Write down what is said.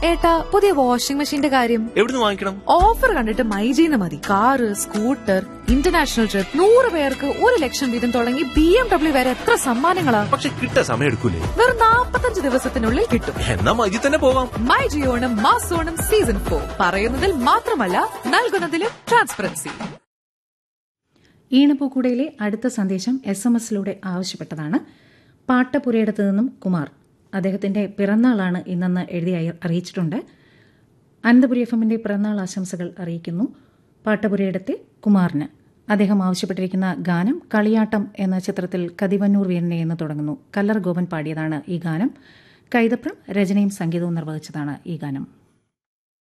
ഏട്ടാ പുതിയ വാഷിംഗ് മെഷീന്റെ കാര്യം എവിടുന്ന് വാങ്ങിക്കണം ഓഫർ കണ്ടിട്ട് മൈജീന്ന് മതി കാറ് സ്കൂട്ടർ ഇന്റർനാഷണൽ ട്രിപ്പ് നൂറ് പേർക്ക് ഒരു ലക്ഷം വീതം തുടങ്ങി ബി എം ഡബ്ല്യു വരെ എത്ര സമ്മാനങ്ങളാ പക്ഷെ കിട്ടാൻ സമയം എടുക്കൂലേ വെറും നാപ്പത്തഞ്ച് ദിവസത്തിനുള്ളിൽ കിട്ടും എന്നാ മജി തന്നെ പോവാം മൈ ജിയോണം മാസോണം സീസൺ ഫോർ പറയുന്നതിൽ മാത്രമല്ല നൽകുന്നതിലും ട്രാൻസ്പെറൻസി ഈണപ്പൂക്കുടയിലെ അടുത്ത സന്ദേശം എസ് എം എസിലൂടെ ആവശ്യപ്പെട്ടതാണ് പാട്ടപുരയിടത്ത് നിന്നും കുമാർ അദ്ദേഹത്തിന്റെ പിറന്നാളാണ് ഇന്നെന്ന് എഴുതി അയ- അറിയിച്ചിട്ടുണ്ട് അനന്തപുരി എഫ് എമ്മിന്റെ പിറന്നാൾ ആശംസകൾ അറിയിക്കുന്നു പാട്ടപുരയിടത്തെ കുമാറിന് അദ്ദേഹം ആവശ്യപ്പെട്ടിരിക്കുന്ന ഗാനം കളിയാട്ടം എന്ന ചിത്രത്തിൽ കതിവന്നൂർ വീരനെ എന്ന് തുടങ്ങുന്നു കല്ലർ ഗോപൻ പാടിയതാണ് ഈ ഗാനം കൈതപ്രം രചനയും സംഗീതവും നിർവഹിച്ചതാണ് ഈ ഗാനം